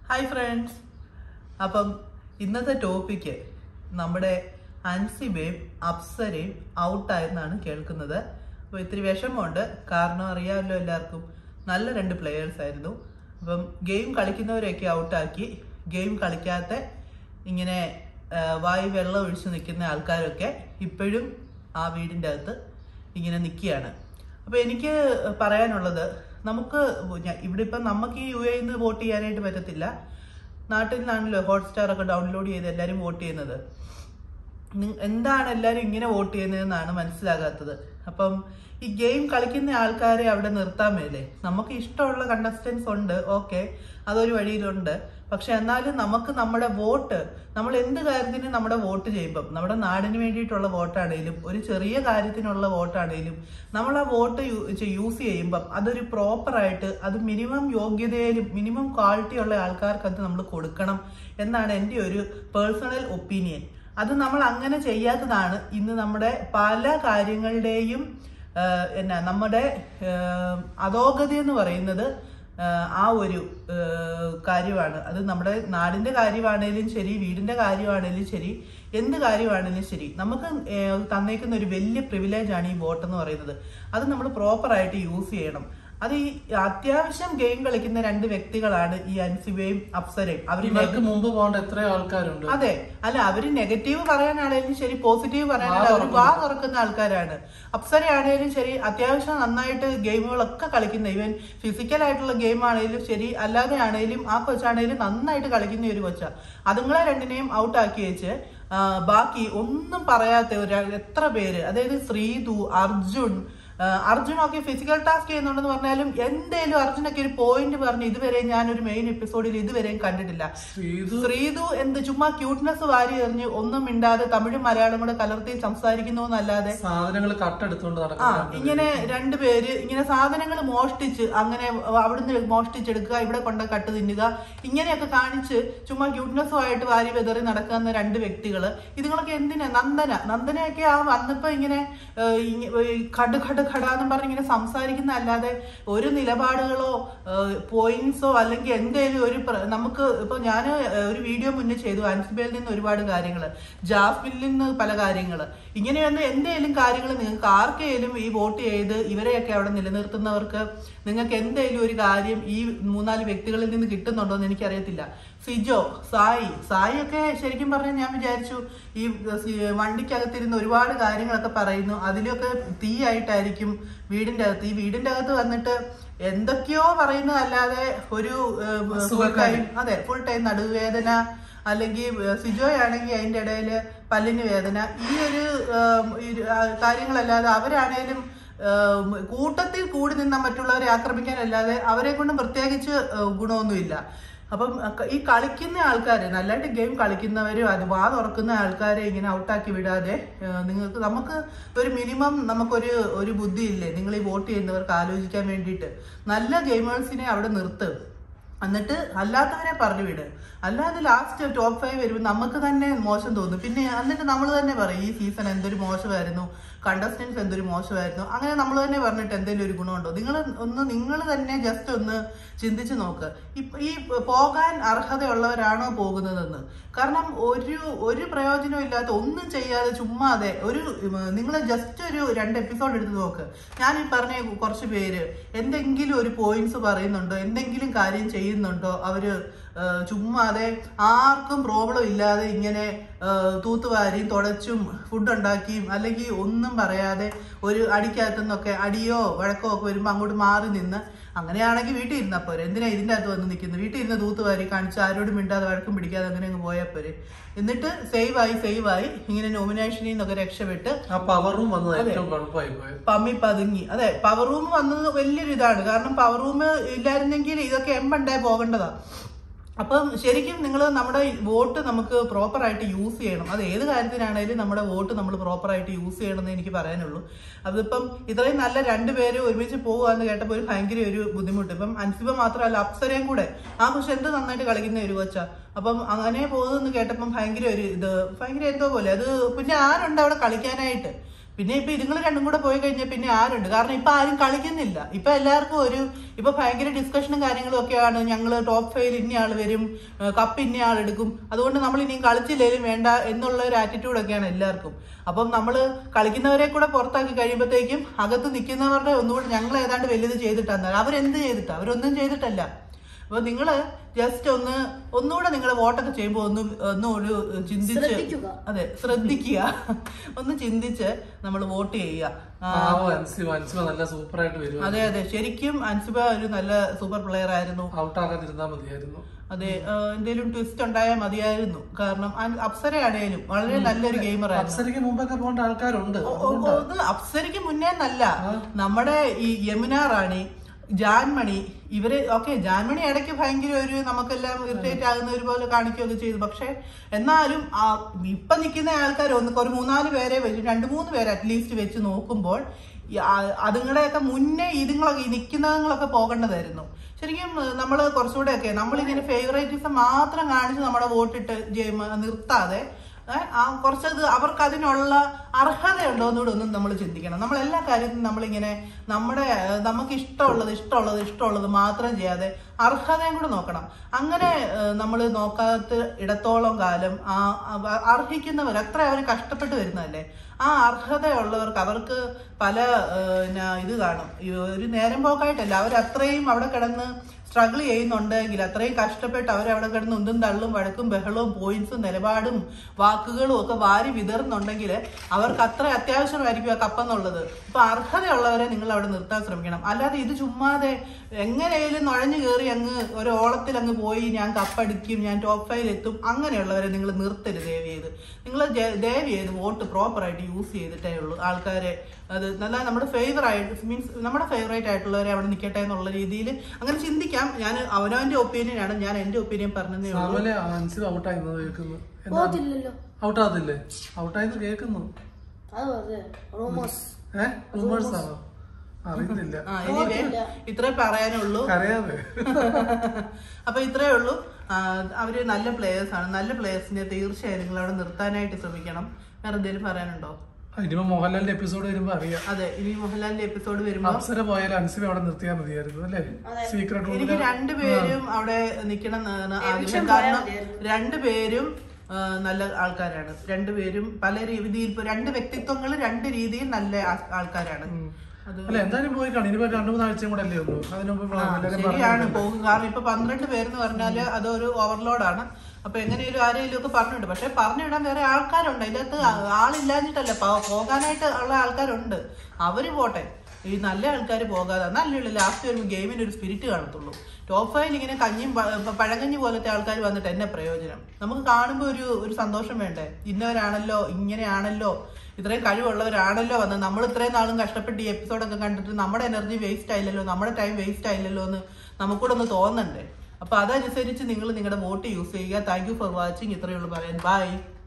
Hi friends അപ്പം ഇന്നത്തെ topic നമ്മുടെ അൻസിബയും അപ്സരയും ഔട്ടായെന്നാണ് കേൾക്കുന്നത് അപ്പോൾ ഇത്തിരി വിഷമമുണ്ട് കാരണം അറിയാമല്ലോ എല്ലാവർക്കും നല്ല രണ്ട് പ്ലെയേഴ്സ് ആയിരുന്നു അപ്പം ഗെയിം കളിക്കുന്നവരെയൊക്കെ ഔട്ടാക്കി ഗെയിം കളിക്കാത്ത ഇങ്ങനെ ആ, വായി വെള്ളം ഒഴിച്ച് നിൽക്കുന്ന ആൾക്കാരൊക്കെ ഇപ്പോഴും ആ വീടിൻ്റെ അകത്ത് ഇങ്ങനെ നിൽക്കുകയാണ് അപ്പോൾ എനിക്ക് പറയാനുള്ളത് നമുക്ക് ഞ- ഇവിടെ ഇപ്പം നമുക്ക് ഈ യു എന്ന് വോട്ട് ചെയ്യാനായിട്ട് പറ്റത്തില്ല നാട്ടിൽ നിന്നാണല്ലോ ഹോട്ട്സ്റ്റാർ ഒക്കെ ഡൗൺലോഡ് ചെയ്ത് എല്ലാവരും വോട്ട് ചെയ്യുന്നത് നി- എന്താണ് എല്ലാവരും ഇങ്ങനെ വോട്ട് ചെയ്യുന്നതെന്നാണ് മനസ്സിലാകാത്തത് അപ്പം ഈ ഗെയിം കളിക്കുന്ന ആൾക്കാരെ അവിടെ നിർത്താൻ മേലേ നമുക്ക് ഇഷ്ടമുള്ള കണ്ടസ്റ്റൻസ് ഉണ്ട് ഓക്കെ അതൊരു വഴിയിലുണ്ട് പക്ഷെ എന്നാലും നമുക്ക് നമ്മുടെ വോട്ട് നമ്മൾ എന്ത് കാര്യത്തിന് നമ്മുടെ വോട്ട് ചെയ്യുമ്പം നമ്മുടെ നാടിന് വേണ്ടിയിട്ടുള്ള വോട്ടാണേലും ഒരു ചെറിയ കാര്യത്തിനുള്ള വോട്ടാണേലും നമ്മൾ ആ വോട്ട് യൂസ് ചെയ്യുമ്പം അതൊരു പ്രോപ്പറായിട്ട് അത് മിനിമം യോഗ്യതയിലും മിനിമം ക്വാളിറ്റി ഉള്ള ആൾക്കാർക്ക് അത് നമ്മൾ കൊടുക്കണം എന്നാണ് എൻ്റെ ഒരു പേഴ്സണൽ ഒപ്പീനിയൻ അത് നമ്മൾ അങ്ങനെ ചെയ്യാത്തതാണ് ഇന്ന് നമ്മുടെ പല കാര്യങ്ങളുടെയും ആഹ്, എന്നാ നമ്മുടെ ആഹ്, അധോഗതി എന്ന് പറയുന്നത് ആഹ്, ആ ഒരു ആഹ്, കാര്യമാണ് അത് നമ്മുടെ നാടിന്റെ കാര്യമാണേലും ശരി വീടിന്റെ കാര്യമാണേലും ശരി എന്ത് കാര്യമാണേലും ശരി നമുക്ക് ആഹ്, തന്നേക്കുന്ന ഒരു വലിയ പ്രിവിലേജ് ആണ് ഈ വോട്ട് എന്ന് പറയുന്നത് അത് നമ്മൾ പ്രോപ്പറായിട്ട് യൂസ് ചെയ്യണം അത് ഈ അത്യാവശ്യം ഗെയിം കളിക്കുന്ന രണ്ട് വ്യക്തികളാണ് ഈ അൻസിബയും അപ്സരയും അവർ ഇവർക്ക് മുമ്പ് പോകേണ്ട എത്രയോ ആൾക്കാരുണ്ട് അതെ അല്ല അവര് നെഗറ്റീവ് പറയാനാണേലും ശരി പോസിറ്റീവ് പറയാനാണെങ്കിലും അവർ വാ തുറക്കുന്ന ആൾക്കാരാണ് അപ്സരയാണേലും ശരി അത്യാവശ്യം നന്നായിട്ട് ഗെയിമുകളൊക്കെ കളിക്കുന്ന ഇവൻ ഫിസിക്കൽ ആയിട്ടുള്ള ഗെയിം ആണേലും ശരി അല്ലാതെ ആണേലും ആ കൊച്ചാണേലും നന്നായിട്ട് കളിക്കുന്ന ഒരു കൊച്ചാ അതുങ്ങളെ രണ്ടിനെയും ഔട്ട് ആക്കി വെച്ച് ആ, ബാക്കി ഒന്നും പറയാത്ത ഒരു എത്ര പേര് അതായത് ശ്രീതു അർജുൻ ആ, അർജുനൊക്കെ ഫിസിക്കൽ ടാസ്ക് ചെയ്യുന്നുണ്ടെന്ന് പറഞ്ഞാലും എന്തേലും അർജുനൊക്കെ ഒരു പോയിന്റ് പറഞ്ഞ് ഇതുവരെ ഞാൻ ഒരു മെയിൻ എപ്പിസോഡിൽ ഇതുവരെയും കണ്ടിട്ടില്ല ശ്രീതു ശ്രീതു എന്ത് ചുമ്മാ ക്യൂട്ട്നെസ് വാരി എറിഞ്ഞ് ഒന്നും മിണ്ടാതെ തമിഴും മലയാളം കൂടെ കലർത്തി സംസാരിക്കുന്നു എന്നല്ലാതെ സാധനങ്ങൾ കട്ടെടുത്തോണ്ട് ആ നടക്കുന്ന ഇങ്ങനെ രണ്ടുപേര് ഇങ്ങനെ സാധനങ്ങൾ മോഷ്ടിച്ച് അങ്ങനെ അവിടുന്ന് മോഷ്ടിച്ചെടുക്കുക ഇവിടെ കൊണ്ട് കട്ട് തിന്നുക ഇങ്ങനെയൊക്കെ കാണിച്ച് ചുമ്മാ ക്യൂട്ട്നെസ്സുമായിട്ട് വാരി വെതറി നടക്കുന്ന രണ്ട് വ്യക്തികള് ഇതുങ്ങളൊക്കെ എന്തിനാ നന്ദന നന്ദനയൊക്കെ ആ വന്നപ്പോ ഇങ്ങനെ ഏഹ്, ഇങ്ങ- ഈ കട് കട് ഖടാന്നും പറഞ്ഞ് ഇങ്ങനെ സംസാരിക്കുന്ന അല്ലാതെ ഒരു നിലപാടുകളോ പോയിന്റ്സോ അല്ലെങ്കിൽ എന്തേലും ഒരു പ്ര- നമുക്ക് ഇപ്പൊ ഞാൻ ഒരു വീഡിയോ മുന്നേ ചെയ്തു അൻസിബയിൽ നിന്ന് ഒരുപാട് കാര്യങ്ങൾ ജാസ്മിനിൽ നിന്ന് പല കാര്യങ്ങൾ ഇങ്ങനെയൊന്നും എന്തേലും കാര്യങ്ങൾ നിങ്ങൾക്ക് ആർക്കെങ്കിലും ഈ വോട്ട് ചെയ്ത് ഇവരെയൊക്കെ അവിടെ നിലനിർത്തുന്നവർക്ക് നിങ്ങൾക്ക് എന്തേലും ഒരു കാര്യം ഈ മൂന്നാല് വ്യക്തികളിൽ നിന്ന് കിട്ടുന്നുണ്ടോ എന്ന് എനിക്കറിയത്തില്ല സിജോ സായി സായി ഒക്കെ ശരിക്കും പറഞ്ഞാൽ ഞാൻ വിചാരിച്ചു ഈ സി- വണ്ടിക്കകത്തിരുന്ന് ഒരുപാട് കാര്യങ്ങളൊക്കെ പറയുന്നു അതിലൊക്കെ തീയായിട്ടായിരിക്കും വീടിന്റെ അകത്ത് ഈ വീടിന്റെ അകത്ത് വന്നിട്ട് എന്തൊക്കെയോ പറയുന്നതല്ലാതെ ഒരു ഫുൾ ടൈം അതെ ഫുൾ ടൈം നടുവേദന അല്ലെങ്കിൽ സിജോയാണെങ്കിൽ അതിന്റെ ഇടയിൽ പല്ലിന് വേദന ഈ ഒരു ഏം, ഈ ഒരു, ആ, കാര്യങ്ങളല്ലാതെ അവരാണേലും ഏം, കൂട്ടത്തിൽ കൂടി നിന്ന മറ്റുള്ളവരെ ആക്രമിക്കാനല്ലാതെ അവരെ കൊണ്ടും പ്രത്യേകിച്ച് ഏ, ഗുണമൊന്നുമില്ല അപ്പം അഹ് ഈ കളിക്കുന്ന ആൾക്കാര് നല്ലതായിട്ട് ഗെയിം കളിക്കുന്നവരും അത് വാ തുറക്കുന്ന ആൾക്കാരെ ഇങ്ങനെ ഔട്ടാക്കി വിടാതെ ഏഹ് നിങ്ങൾക്ക് നമുക്ക് ഒരു മിനിമം നമുക്കൊരു ഒരു ബുദ്ധിയില്ലേ നിങ്ങൾ ഈ വോട്ട് ചെയ്യുന്നവർക്ക് ആലോചിക്കാൻ വേണ്ടിയിട്ട് നല്ല ഗെയിമേഴ്സിനെ അവിടെ നിർത്ത് എന്നിട്ട് അല്ലാത്തവരെ പറഞ്ഞു വിട് അല്ലാതെ ലാസ്റ്റ് ടോപ്പ് ഫൈവ് വരുമ്പോൾ നമുക്ക് തന്നെ മോശം തോന്നും പിന്നെ എന്നിട്ട് നമ്മൾ തന്നെ പറയും ഈ സീസൺ എന്തൊരു മോശമായിരുന്നു കണ്ടസ്റ്റൻസ് എന്തൊരു മോശമായിരുന്നു അങ്ങനെ നമ്മൾ തന്നെ പറഞ്ഞിട്ട് എന്തെങ്കിലും ഒരു ഗുണമുണ്ടോ നിങ്ങൾ ഒന്ന് നിങ്ങൾ തന്നെ ജസ്റ്റ് ഒന്ന് ചിന്തിച്ച് നോക്ക് ഇപ്പൊ ഈ പോകാൻ അർഹതയുള്ളവരാണോ പോകുന്നതെന്ന് കാരണം ഒരു ഒരു പ്രയോജനവും ഇല്ലാത്ത ഒന്നും ചെയ്യാതെ ചുമ്മാതെ ഒരു നിങ്ങൾ ജസ്റ്റ് ഒരു രണ്ട് എപ്പിസോഡ് എടുത്ത് നോക്ക് ഞാൻ ഈ പറഞ്ഞ കുറച്ച് പേര് എന്തെങ്കിലും ഒരു പോയിന്റ്സ് പറയുന്നുണ്ടോ എന്തെങ്കിലും കാര്യം ചെയ്യുന്നുണ്ടോ അവര് ആ, ചുമ്മാതെ ആർക്കും പ്രോബ്ലം ഇല്ലാതെ ഇങ്ങനെ ആ, തൂത്തുവാരിയും തുടച്ചും ഫുഡ് ഉണ്ടാക്കിയും അല്ലെങ്കിൽ ഒന്നും പറയാതെ ഒരു അടിക്കകത്തുനിന്നൊക്കെ അടിയോ വഴക്കോ ഒക്കെ വരുമ്പോൾ അങ്ങോട്ട് മാറി നിന്ന് അങ്ങനെയാണെങ്കിൽ വീട്ടിൽ ഇരുന്നാൽ പോരെ എന്തിനാ ഇതിൻ്റെ അകത്ത് വന്ന് നിൽക്കുന്നത് വീട്ടിൽ ഇരുന്ന് തൂത്തുവാരി കാണിച്ച് ആരോടും മിണ്ടാതെ വഴക്കും പിടിക്കാതെ അങ്ങനെ അങ്ങ് പോയാൽ പോരെ എന്നിട്ട് സേവ് ആയി സേവ് ആയി ഇങ്ങനെ നോമിനേഷനിൽ നിന്നൊക്കെ രക്ഷപ്പെട്ട് ആ പവറും വന്നത് ഏറ്റവും കുഴപ്പമായി പോയത് പമ്മി പതുങ്ങി അതെ പവർ റൂം വന്നത് വലിയൊരു ഇതാണ് കാരണം പവർ റൂം ഇല്ലായിരുന്നെങ്കിൽ ഇതൊക്കെ എമ്പണ്ടേ പോകേണ്ടതാ അപ്പം ശരിക്കും നിങ്ങൾ നമ്മുടെ വോട്ട് നമുക്ക് പ്രോപ്പർ ആയിട്ട് യൂസ് ചെയ്യണം അത് ഏത് കാര്യത്തിനാണേലും നമ്മുടെ വോട്ട് നമ്മൾ പ്രോപ്പർ ആയിട്ട് യൂസ് ചെയ്യണം എന്ന് എനിക്ക് പറയാനുള്ളൂ അതിപ്പം ഇത്രയും നല്ല രണ്ടുപേര് ഒരുമിച്ച് പോകുകയെന്ന് കേട്ടപ്പോൾ ഒരു ഭയങ്കര ഒരു ബുദ്ധിമുട്ട് ഇപ്പം അൻസിബ മാത്രമല്ല അപ്സരയും കൂടെ ആ പക്ഷെ എന്ത് നന്നായിട്ട് കളിക്കുന്ന ഒരു കൊച്ചാ അപ്പം അങ്ങനെ പോകുന്നെന്ന് കേട്ടപ്പം ഭയങ്കര ഒരു ഇത് ഭയങ്കര എന്തോ പോലെ അത് പിന്നെ ആരുണ്ട് അവിടെ കളിക്കാനായിട്ട് പിന്നെ ഇപ്പൊ ഇതുങ്ങൾ രണ്ടും കൂടെ പോയി കഴിഞ്ഞാൽ പിന്നെ ആരുണ്ട് കാരണം ഇപ്പൊ ആരും കളിക്കുന്നില്ല ഇപ്പൊ എല്ലാവർക്കും ഒരു ഇപ്പൊ ഭയങ്കര ഡിസ്കഷനും കാര്യങ്ങളും ഒക്കെയാണ് ഞങ്ങൾ ടോപ്പ് ഫൈവ് ഇന്ന ആൾ വരും ഏഹ് കപ്പ് ഇന്ന ആൾ എടുക്കും അതുകൊണ്ട് നമ്മൾ ഇനിയും കളിച്ചില്ലേലും വേണ്ട എന്നുള്ള ഒരു ആറ്റിറ്റ്യൂഡൊക്കെയാണ് എല്ലാവർക്കും അപ്പം നമ്മൾ കളിക്കുന്നവരെ കൂടെ പുറത്താക്കി കഴിയുമ്പോഴത്തേക്കും അകത്ത് നിൽക്കുന്നവരുടെ ഒന്നുകൂടെ ഞങ്ങൾ ഏതാണ്ട് വലുത് ചെയ്തിട്ടാണ് അവരെന്ത് ചെയ്തിട്ടാ അവരൊന്നും ചെയ്തിട്ടല്ല അപ്പൊ നിങ്ങള് ജസ്റ്റ് ഒന്ന് ഒന്നുകൂടെ നിങ്ങൾ വോട്ടൊക്കെ ചെയ്യുമ്പോൾ ഒന്ന് ഒന്ന് ഒരു ചിന്തിച്ച് ശ്രദ്ധിക്കുക. അതെ ശ്രദ്ധിക്കുക ഒന്ന് ചിന്തിച്ച് നമ്മൾ വോട്ട് ചെയ്യുക ആ, പാവം അൻസിബ അൻസിബ നല്ല സൂപ്പർ ആയിട്ട് വരും അതെ അതെ ശരിക്കും അൻസിബ ഒരു നല്ല സൂപ്പർ പ്ലെയർ ആയിരുന്നു ഔട്ടാകാതിരുന്നാ മതിയായിരുന്നു അതെ ആ, എന്തേലും ട്വിസ്റ്റ് ഉണ്ടായാൽ മതിയായിരുന്നു കാരണം അൻ- അപ്സരയാണേലും വളരെ നല്ലൊരു ഗെയിമർ ആയിരുന്നു അപ്സരയ്ക്ക് മുമ്പൊക്കെ പോകേണ്ട ആൾക്കാരുണ്ട് ഓ, ഓ, ഓ, ഇത് അപ്സരയ്ക്ക് മുന്നേ എന്നല്ല നമ്മുടെ ഈ യമുന റാണി ജാൻമണി ഇവര് ഓക്കെ ജാൻമണി ഇടയ്ക്ക് ഭയങ്കര ഒരു നമുക്കെല്ലാം ഇറിറ്റേറ്റ് ആകുന്ന ഒരു പോലെ കാണിക്കുകയൊക്കെ ചെയ്തു പക്ഷെ എന്നാലും ആ ഇപ്പൊ നിൽക്കുന്ന ആൾക്കാർ ഒന്ന് ഒരു മൂന്നാല് പേരെ വെച്ച് രണ്ട് മൂന്ന് പേരെ അറ്റ്ലീസ്റ്റ് വെച്ച് നോക്കുമ്പോൾ ഈ ആ- അതുങ്ങളുടെയൊക്കെ മുന്നേ ഇതുങ്ങളൊക്കെ ഈ നിൽക്കുന്നതുങ്ങളൊക്കെ പോകേണ്ടതായിരുന്നു ശരിക്കും നമ്മൾ കുറച്ചുകൂടെയൊക്കെ നമ്മളിങ്ങനെ ഫേവറേറ്റിസം മാത്രം കാണിച്ച് നമ്മുടെ വോട്ടിട്ട് ജയിമ- നിർത്താതെ ഏഹ് ആ കുറച്ചത് അവർക്ക് അതിനുള്ള അർഹതയുണ്ടോ എന്നുകൂടെ ഒന്നും നമ്മൾ ചിന്തിക്കണം നമ്മൾ എല്ലാ കാര്യത്തിനും നമ്മളിങ്ങനെ നമ്മുടെ ഏഹ്, നമുക്ക് ഇഷ്ടമുള്ളത് ഇഷ്ടമുള്ളത് ഇഷ്ടമുള്ളത് മാത്രം ചെയ്യാതെ അർഹതയും കൂടെ നോക്കണം അങ്ങനെ നമ്മൾ നോക്കാത്ത ഇടത്തോളം കാലം ആ അവ- അർഹിക്കുന്നവർ അത്ര അവർ കഷ്ടപ്പെട്ട് വരുന്നതല്ലേ ആ അർഹതയുള്ളവർക്ക് അവർക്ക് പല ഏഹ്, ന- ഇത് കാണും ഈ ഒരു നേരം പോക്കായിട്ടല്ല അവർ അത്രയും അവിടെ കിടന്ന് സ്ട്രഗിൾ ചെയ്യുന്നുണ്ടെങ്കിൽ അത്രയും കഷ്ടപ്പെട്ട് അവരവിടെ കിടന്ന് ഉന്തും തള്ളും വഴക്കും ബഹളവും പോയിന്റ്സും നിലപാടും വാക്കുകളും ഒക്കെ വാരി വിതറുന്നുണ്ടെങ്കിൽ അവർക്ക് അത്ര അത്യാവശ്യമായിരിക്കും ആ കപ്പെന്നുള്ളത് ഇപ്പൊ അർഹതയുള്ളവരെ നിങ്ങൾ അവിടെ നിർത്താൻ ശ്രമിക്കണം അല്ലാതെ ഇത് ചുമ്മാതെ എങ്ങനെയായാലും നുഴഞ്ഞു കയറി അങ്ങ് ഒരു ഓളത്തിൽ അങ്ങ് പോയി ഞാൻ കപ്പടിക്കും ഞാൻ ടോപ്പ് ഫൈവ് എത്തും അങ്ങനെയുള്ളവരെ നിങ്ങൾ നിർത്തരുത് ദയവ് ചെയ്ത് നിങ്ങൾ ദയവ് ചെയ്ത് വോട്ട് പ്രോപ്പറായിട്ട് യൂസ് ചെയ്തിട്ടേ ഉള്ളൂ ആൾക്കാരെ അത് നല്ല നമ്മുടെ ഫേവർ ആയിട്ട് മീൻസ് നമ്മുടെ ഫേവറേറ്റ് ആയിട്ടുള്ളവരെ അവിടെ നിൽക്കട്ടെ എന്നുള്ള രീതിയിൽ അങ്ങനെ ചിന്തിക്കാം ഞാൻ അവനവന്റെ ഒപ്പീനിയൻ ആണ് ഞാൻ എന്റെ ഒപ്പീനിയൻ പറഞ്ഞതേ ഉള്ളൂ സാമലെ അൻസിബ ഔട്ടായിരുന്നത് കേൾക്കുന്നു എന്താ പോകത്തില്ലല്ലോ ഔട്ടാകത്തില്ലേ ഔട്ടായെന്ന് കേൾക്കുന്നു അത് വെറുതെ റൂമേഴ്സ് ഏഹ് റൂമേഴ്സ് ആണോ അറിയത്തില്ല ആ എനിവേ ഇത്രേ പറയാനുള്ളൂ അറിയാതെ അപ്പൊ ഇത്രേ ഉള്ളൂ ആ, അവര് നല്ല പ്ലേയേഴ്സ് ആണ് നല്ല പ്ലേയേഴ്സിനെ തീർച്ചയായും നിങ്ങൾ അവിടെ നിർത്താനായിട്ട് ശ്രമിക്കണം വേറെ എന്തെങ്കിലും പറയാനുണ്ടോ ഇനിയിപ്പോ മോഹൻലാലിന്റെ എപ്പിസോഡ് വരുമ്പോ അറിയാം അതെ ഇനി മോഹൻലാലിന്റെ എപ്പിസോഡ് വരുമ്പോ അപ്സര പോയാലും അൻസിബ അവിടെ നിർത്തിയാൽ മതിയായിരുന്നു അല്ലേ സീക്രട്ട് എനിക്ക് റൂമിൽ രണ്ടുപേരും അവിടെ നിൽക്കണം എന്നാണ് ആഗ്രഹം കാരണം രണ്ടുപേരും ആ, നല്ല ആൾക്കാരാണ് രണ്ടുപേരും പല രീതിയിൽ ഇപ്പൊ രണ്ട് വ്യക്തിത്വങ്ങൾ രണ്ട് രീതിയിൽ നല്ല ആ- ആൾക്കാരാണ് അത് അല്ല എന്തായാലും പോയി കാണും ഇനിയിപ്പോ രണ്ടു മൂന്ന് ആഴ്ചയും കൂടെ അല്ലേ ഉള്ളൂ അതിന് മുമ്പ് എല്ലാവരും ശരിയാണ് പോകും കാരണം ഇപ്പൊ പന്ത്രണ്ട് പേരെന്ന് പറഞ്ഞാല് അതൊരു ഓവർലോഡാണ് അപ്പൊ എങ്ങനെയും ആരെങ്കിലും ഒക്കെ പറഞ്ഞിട്ടുണ്ട് പക്ഷെ പറഞ്ഞിടാൻ വേറെ ആൾക്കാരുണ്ട് അതിനകത്ത് ആളില്ലാഞ്ഞിട്ടല്ല പോ- പോകാനായിട്ട് ഉള്ള ആൾക്കാരുണ്ട് അവര് പോട്ടെ ഈ നല്ല ആൾക്കാർ പോകാതെ നല്ല ലാസ്റ്റ് വരുമ്പോൾ ഗെയിമിന് ഒരു സ്പിരിറ്റ് കാണത്തുള്ളൂ ടോപ്പ് ഫൈവിൽ ഇങ്ങനെ കഞ്ഞിയും പ- പ- പഴങ്കഞ്ഞി പോലത്തെ ആൾക്കാർ വന്നിട്ട് എന്നെ പ്രയോജനം നമുക്ക് കാണുമ്പോൾ ഒരു ഒരു സന്തോഷം വേണ്ടേ ഇന്നവരാണല്ലോ ഇങ്ങനെയാണല്ലോ ഇത്രയും കഴിവുള്ളവരാണല്ലോ വന്ന് നമ്മൾ ഇത്രയും നാളും കഷ്ടപ്പെട്ട് ഈ എപ്പിസോഡൊക്കെ കണ്ടിട്ട് നമ്മുടെ എനർജി വേസ്റ്റ് ആയില്ലല്ലോ നമ്മുടെ ടൈം വേസ്റ്റ് ആയില്ലല്ലോ എന്ന് നമുക്കൂടെ ഒന്ന് തോന്നണ്ടേ അപ്പൊ അതനുസരിച്ച് നിങ്ങൾ നിങ്ങളുടെ വോട്ട് യൂസ് ചെയ്യുക താങ്ക് യു ഫോർ വാച്ചിങ് ഇത്രയേ ഉള്ളൂ പറയാൻ ബൈ